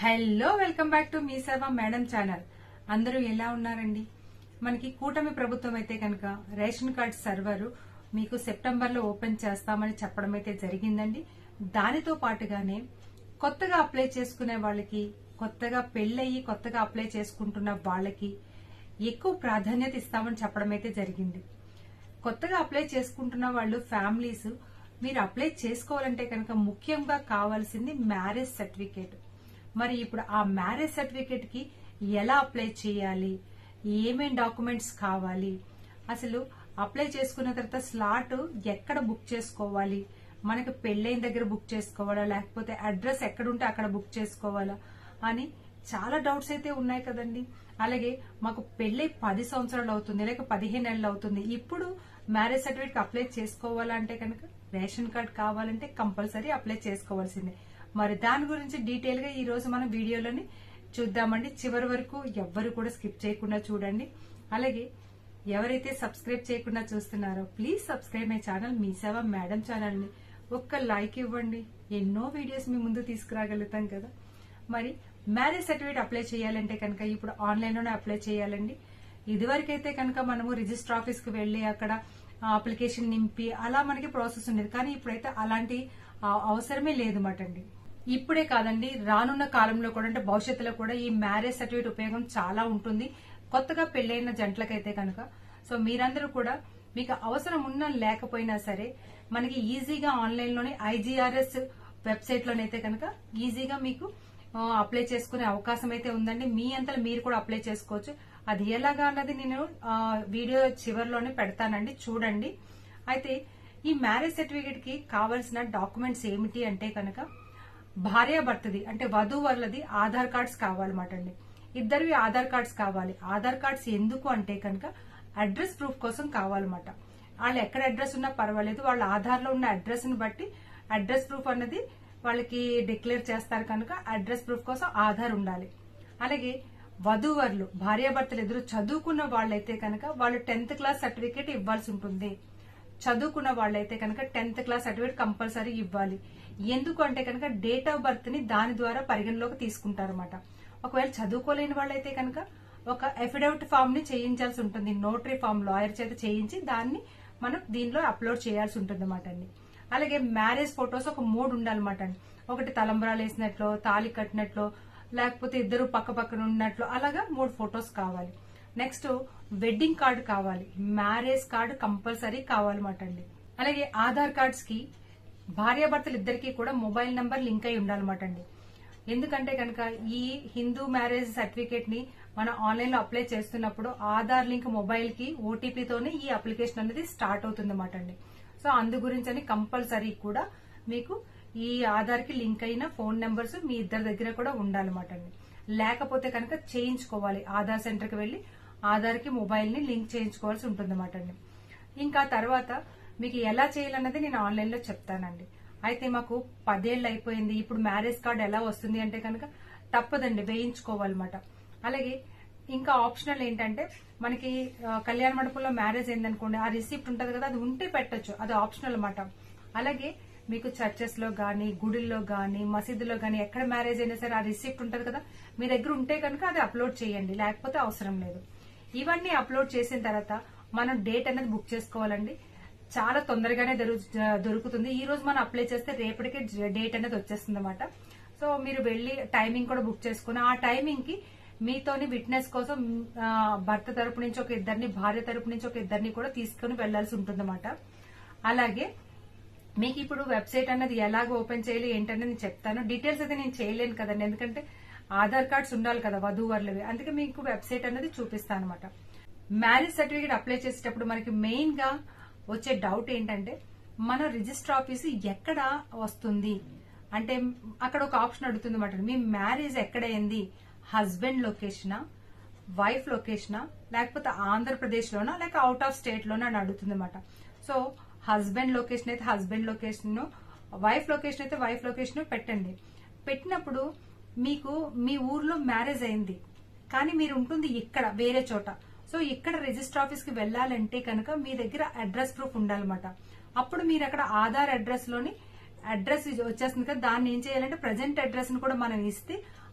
hello welcome back to మీ సేవ madam channel అందరూ ఎలా ఉన్నారండి మనకి కూటమి ప్రభుత్వం అయితే కనుక రేషన్ కార్డ్ సర్వర్ మీకు సెప్టెంబర్ లో ఓపెన్ చేస్తామని చెప్పడం అయితే జరిగిందండి దానితో పాటుగానే కొత్తగా అప్లై చేసుకునే వాళ్ళకి కొత్తగా పెళ్ళయి కొత్తగా అప్లై చేసుకుంటున్న వాళ్ళకి ఎక్కువ ప్రాధాన్యత ఇస్తామని చెప్పడం అయితే జరిగింది కొత్తగా అప్లై చేసుకుంటున్న వాళ్ళు ఫ్యామిలీస్ మీరు అప్లై చేసుకోవాలంటే కనుక ముఖ్యంగా కావాల్సింది మ్యారేజ్ సర్టిఫికేట్ మరి ఇప్పుడు ఆ మ్యారేజ్ సర్టిఫికేట్ కి ఎలా అప్లై చేయాలి ఏమేం డాక్యుమెంట్స్ కావాలి అసలు అప్లై చేసుకున్న తర్వాత స్లాట్ ఎక్కడ బుక్ చేసుకోవాలి మనకి పెళ్ళైన దగ్గర బుక్ చేసుకోవాలా లేకపోతే అడ్రస్ ఎక్కడుంటే అక్కడ బుక్ చేసుకోవాలా అని చాలా డౌట్స్ అయితే ఉన్నాయి కదండి అలాగే మాకు పెళ్ళై పది సంవత్సరాలు అవుతుంది లేక పదిహేను నెలలు అవుతుంది ఇప్పుడు మ్యారేజ్ సర్టిఫికేట్ అప్లై చేసుకోవాలంటే కనుక రేషన్ కార్డ్ కావాలంటే కంపల్సరీ అప్లై చేసుకోవాల్సిందే మరి దాని గురించి డీటెయిల్ గా ఈ రోజు మనం వీడియోలోని చూద్దామండి చివరి వరకు ఎవ్వరు కూడా స్కిప్ చేయకుండా చూడండి అలాగే ఎవరైతే సబ్స్క్రైబ్ చేయకుండా చూస్తున్నారో ప్లీజ్ సబ్స్క్రైబ్ మై ఛానల్ మీ సేవ మేడం ఛానల్ ని ఒక్క లైక్ ఇవ్వండి ఎన్నో వీడియోస్ మీ ముందు తీసుకురాగలుగుతాం కదా మరి మ్యారేజ్ సర్టిఫికేట్ అప్లై చేయాలంటే కనుక ఇప్పుడు ఆన్లైన్ లోనే అప్లై చేయాలండి ఇదివరకైతే కనుక మనము రిజిస్టర్ ఆఫీస్ కు వెళ్లి అక్కడ అప్లికేషన్ నింపి అలా మనకి ప్రాసెస్ ఉండేది కానీ ఇప్పుడైతే అలాంటి ఆ, అవసరమే లేదు అండి ఇప్పుడే కాదండి రానున్న కాలంలో కూడా అంటే భవిష్యత్తులో కూడా ఈ మ్యారేజ్ సర్టిఫికేట్ ఉపయోగం చాలా ఉంటుంది కొత్తగా పెళ్లైన జంటలకైతే కనుక సో మీరందరూ కూడా మీకు అవసరం ఉన్నా లేకపోయినా సరే మనకి ఈజీగా ఆన్లైన్ లోనే ఐజీఆర్ఎస్ వెబ్సైట్ లోనైతే కనుక ఈజీగా మీకు ఆ, అప్లై చేసుకునే అవకాశం అయితే ఉందండి మీ అంతలో మీరు కూడా అప్లై చేసుకోవచ్చు అది ఎలాగా అన్నది నేను ఆ, వీడియో చివరిలోనే పెడతానండి చూడండి అయితే ఈ మ్యారేజ్ సర్టిఫికేట్ కి కావాల్సిన డాక్యుమెంట్స్ ఏమిటి అంటే కనుక భార్యాభర్తది అంటే వధూవరులది ఆధార్ కార్డ్స్ కావాలన్నమాట అండి ఇద్దరివి ఆధార్ కార్డ్స్ కావాలి ఆధార్ కార్డ్స్ ఎందుకు అంటే కనుక అడ్రస్ ప్రూఫ్ కోసం కావాలన్నమాట వాళ్ళు ఎక్కడ అడ్రస్ ఉన్నా పర్వాలేదు వాళ్ళ ఆధార్ లో ఉన్న అడ్రస్ ని బట్టి అడ్రస్ ప్రూఫ్ అన్నది వాళ్ళకి డిక్లేర్ చేస్తారు కనుక అడ్రస్ ప్రూఫ్ కోసం ఆధార్ ఉండాలి అలాగే వధూవరులు భార్యాభర్తలు ఎదురు చదువుకున్న వాళ్ళైతే కనుక వాళ్ళు టెన్త్ క్లాస్ సర్టిఫికేట్ ఇవ్వాల్సి ఉంటుంది చదువుకున్న వాళ్ళైతే కనుక టెన్త్ క్లాస్ సర్టిఫికేట్ కంపల్సరీ ఇవ్వాలి ఎందుకు అంటే కనుక డేట్ ఆఫ్ బర్త్ ని దాని ద్వారా పరిగణలోకి తీసుకుంటారన్నమాట ఒకవేళ చదువుకోలేని వాళ్ళైతే కనుక ఒక అఫిడవిట్ ఫామ్ ని చేయించాల్సి ఉంటుంది నోటరీ ఫామ్ లాయర్ చేత చేయించి దాన్ని మనం దీనిలో అప్లోడ్ చేయాల్సి ఉంటుంది అన్నమాట అండి అలాగే మ్యారేజ్ ఫొటోస్ ఒక మూడు ఉండాలన్నమాట అండి ఒకటి తలంబరాలు వేసినట్లు తాళి కట్టినట్లు లేకపోతే ఇద్దరు పక్క పక్కన ఉన్నట్లు అలాగా మూడు ఫొటోస్ కావాలి నెక్స్ట్ వెడ్డింగ్ కార్డు కావాలి మ్యారేజ్ కార్డు కంపల్సరీ కావాలన్నమాట అండి అలాగే ఆధార్ కార్డ్స్ కి భార్యాభర్తలు ఇద్దరికి కూడా మొబైల్ నంబర్ లింక్ అయి ఉండాలన్నమాట అండి ఎందుకంటే కనుక ఈ హిందూ మ్యారేజ్ సర్టిఫికేట్ ని మనం ఆన్లైన్ లో అప్లై చేస్తున్నప్పుడు ఆధార్ లింక్ మొబైల్ కి ఓటీపీతోనే ఈ అప్లికేషన్ అనేది స్టార్ట్ అవుతుంది అండి సో అందు గురించి అని కంపల్సరీ కూడా మీకు ఈ ఆధార్ కి లింక్ అయిన ఫోన్ నెంబర్స్ మీ ఇద్దరి దగ్గర కూడా ఉండాలన్నమాట అండి లేకపోతే కనుక చేయించుకోవాలి ఆధార్ సెంటర్ కి వెళ్లి ఆధార్ కి మొబైల్ ని లింక్ చేయించుకోవాల్సి ఉంటుంది అండి ఇంకా తర్వాత మీకు ఎలా చేయాలన్నది నేను ఆన్లైన్ లో చెప్తానండి అయితే మాకు పదేళ్ళు అయిపోయింది ఇప్పుడు మ్యారేజ్ కార్డ్ ఎలా వస్తుంది అంటే కనుక తప్పదండి వేయించుకోవాలన్నమాట అలాగే ఇంకా ఆప్షనల్ ఏంటంటే మనకి ఆ, కళ్యాణ మండపంలో మ్యారేజ్ అయిందనుకోండి ఆ రిసిప్ట్ ఉంటది కదా అది ఉంటే పెట్టొచ్చు అది ఆప్షనల్ అన్నమాట అలాగే మీకు చర్చెస్ లో గానీ గుడిల్లో గానీ మసీదులో గానీ ఎక్కడ మ్యారేజ్ అయినా సరే ఆ రిసిప్ట్ ఉంటది కదా మీ దగ్గర ఉంటే కనుక అది అప్లోడ్ చేయండి లేకపోతే అవసరం లేదు ఇవన్నీ అప్లోడ్ చేసిన తర్వాత మనం డేట్ అనేది బుక్ చేసుకోవాలండి చాలా తొందరగానే దొరు- దొరుకుతుంది ఈ రోజు మనం అప్లై చేస్తే రేపటికే డేట్ అనేది వచ్చేస్తుంది అనమాట సో మీరు వెళ్లి టైమింగ్ కూడా బుక్ చేసుకుని ఆ టైమింగ్ కి మీతోని విట్నెస్ కోసం ఆ, భర్త తరపు నుంచి ఒక ఇద్దరిని భార్య తరపు నుంచి ఒక ఇద్దరిని కూడా తీసుకుని వెళ్లాల్సి ఉంటుందన్నమాట అలాగే మీకు ఇప్పుడు వెబ్సైట్ అన్నది ఎలాగ ఓపెన్ చేయాలి ఏంటనేది నేను చెప్తాను డీటెయిల్స్ అయితే నేను చేయలేను కదండి ఎందుకంటే ఆధార్ కార్డ్స్ ఉండాలి కదా వధూవరులవి అందుకే మీకు వెబ్సైట్ అనేది చూపిస్తాను అనమాట మ్యారేజ్ సర్టిఫికేట్ అప్లై చేసేటప్పుడు మనకి మెయిన్ గా వచ్చే డౌట్ ఏంటంటే మన రిజిస్టర్ ఆఫీస్ ఎక్కడ వస్తుంది అంటే అక్కడ ఒక ఆప్షన్ అడుగుతుంది అనమాట మీ మ్యారేజ్ ఎక్కడైంది హస్బెండ్ లొకేషనా వైఫ్ లొకేషనా లేకపోతే ఆంధ్రప్రదేశ్ లోనా లేక అవుట్ ఆఫ్ స్టేట్ లోనా అని అడుగుతుంది అనమాట సో హస్బెండ్ లొకేషన్ అయితే హస్బెండ్ లొకేషన్ వైఫ్ లొకేషన్ అయితే వైఫ్ లొకేషన్ పెట్టండి పెట్టినప్పుడు మీకు మీ ఊర్లో మ్యారేజ్ అయింది కానీ మీరు ఉంటుంది ఇక్కడ వేరే చోట సో ఇక్కడ రిజిస్టర్ ఆఫీస్ కి వెళ్ళాలంటే కనుక మీ దగ్గర అడ్రస్ ప్రూఫ్ ఉండాలన్నమాట అప్పుడు మీరు అక్కడ ఆధార్ అడ్రస్ లోని అడ్రస్ వచ్చేస్తుంది కదా దాన్ని ఏం చేయాలంటే ప్రజెంట్ అడ్రస్ ని కూడా మనం ఇస్తే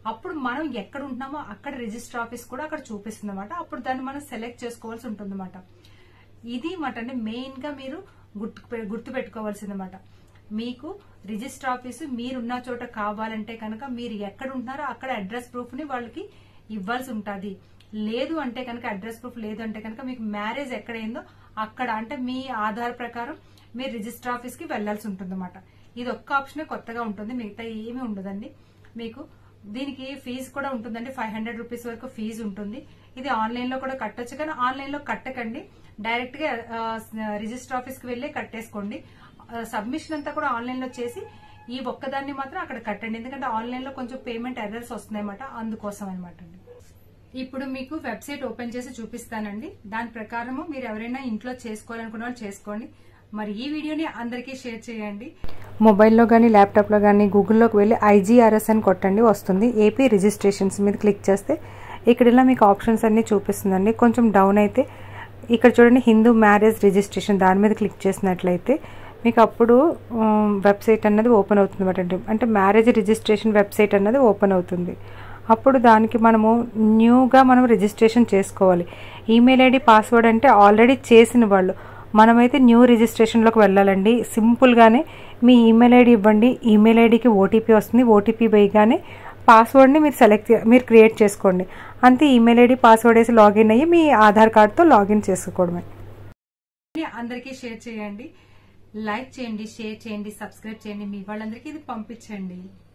అప్పుడు మనం ఎక్కడ ఉంటున్నామో అక్కడ రిజిస్టర్ ఆఫీస్ కూడా అక్కడ చూపిస్తుంది అనమాట అప్పుడు దాన్ని మనం సెలెక్ట్ చేసుకోవాల్సి ఉంటుంది అనమాట ఇది మాట అంటే మెయిన్ గా మీరు గుర్తు గుర్తు పెట్టుకోవాల్సిందన్నమాట మీకు రిజిస్టర్ ఆఫీసు మీరున్న చోట కావాలంటే కనుక మీరు ఎక్కడ ఉంటున్నారో అక్కడ అడ్రస్ ప్రూఫ్ ని వాళ్ళకి ఇవ్వాల్సి ఉంటుంది లేదు అంటే కనుక అడ్రస్ ప్రూఫ్ లేదు అంటే కనుక మీకు మ్యారేజ్ ఎక్కడైందో అక్కడ అంటే మీ ఆధార్ ప్రకారం మీరు రిజిస్టర్ ఆఫీస్ కి వెళ్లాల్సి ఉంటుంది ఇది ఒక్క ఆప్షనే కొత్తగా ఉంటుంది మిగతా ఏమీ ఉండదండి మీకు దీనికి ఫీజు కూడా ఉంటుందండి ఫైవ్ హండ్రెడ్ రూపీస్ వరకు ఫీజు ఉంటుంది ఇది ఆన్లైన్ లో కూడా కట్టొచ్చు కానీ ఆన్లైన్ లో కట్టకండి డైరెక్ట్ గా రిజిస్టర్ ఆఫీస్ కి వెళ్ళి కట్టేసుకోండి సబ్మిషన్ అంతా కూడా ఆన్లైన్ లో చేసి ఈ ఒక్కదాన్ని మాత్రం అక్కడ కట్టండి ఎందుకంటే ఆన్లైన్ లో కొంచెం పేమెంట్ ఎర్రర్స్ వస్తున్నాయన్నమాట అందుకోసం అనమాట అండి ఇప్పుడు మీకు వెబ్సైట్ ఓపెన్ చేసి చూపిస్తానండి దాని ప్రకారము మీరు ఎవరైనా ఇంట్లో చేసుకోవాలనుకున్న వాళ్ళు చేసుకోండి మరి ఈ వీడియోని అందరికీ షేర్ చేయండి మొబైల్లో కానీ ల్యాప్టాప్లో కానీ గూగుల్లోకి వెళ్ళి ఐజీఆర్ఎస్ అని కొట్టండి వస్తుంది ఏపీ రిజిస్ట్రేషన్స్ మీద క్లిక్ చేస్తే ఇక్కడ ఇలా మీకు ఆప్షన్స్ అన్నీ చూపిస్తుందండి కొంచెం డౌన్ అయితే ఇక్కడ చూడండి హిందూ మ్యారేజ్ రిజిస్ట్రేషన్ దాని మీద క్లిక్ చేసినట్లయితే మీకు అప్పుడు వెబ్సైట్ అన్నది ఓపెన్ అవుతుంది అనమాట అంటే మ్యారేజ్ రిజిస్ట్రేషన్ వెబ్సైట్ అన్నది ఓపెన్ అవుతుంది అప్పుడు దానికి మనము న్యూగా మనం రిజిస్ట్రేషన్ చేసుకోవాలి ఈమెయిల్ ఐడి పాస్వర్డ్ అంటే ఆల్రెడీ చేసిన వాళ్ళు మనమైతే న్యూ రిజిస్ట్రేషన్లోకి వెళ్ళాలండి సింపుల్గానే మీ ఈమెయిల్ ఐడి ఇవ్వండి ఈమెయిల్ ఐడికి ఓటీపీ వస్తుంది ఓటీపీ వేయగానే పాస్వర్డ్ని మీరు సెలెక్ట్ మీరు క్రియేట్ చేసుకోండి అంతే ఈమెయిల్ ఐడి పాస్వర్డ్ వేసి లాగిన్ అయ్యి మీ ఆధార్ కార్డ్తో లాగిన్ చేసుకోవడమే అందరికీ షేర్ చేయండి లైక్ చేయండి షేర్ చేయండి సబ్స్క్రైబ్ చేయండి మీ వాళ్ళందరికీ ఇది పంపించండి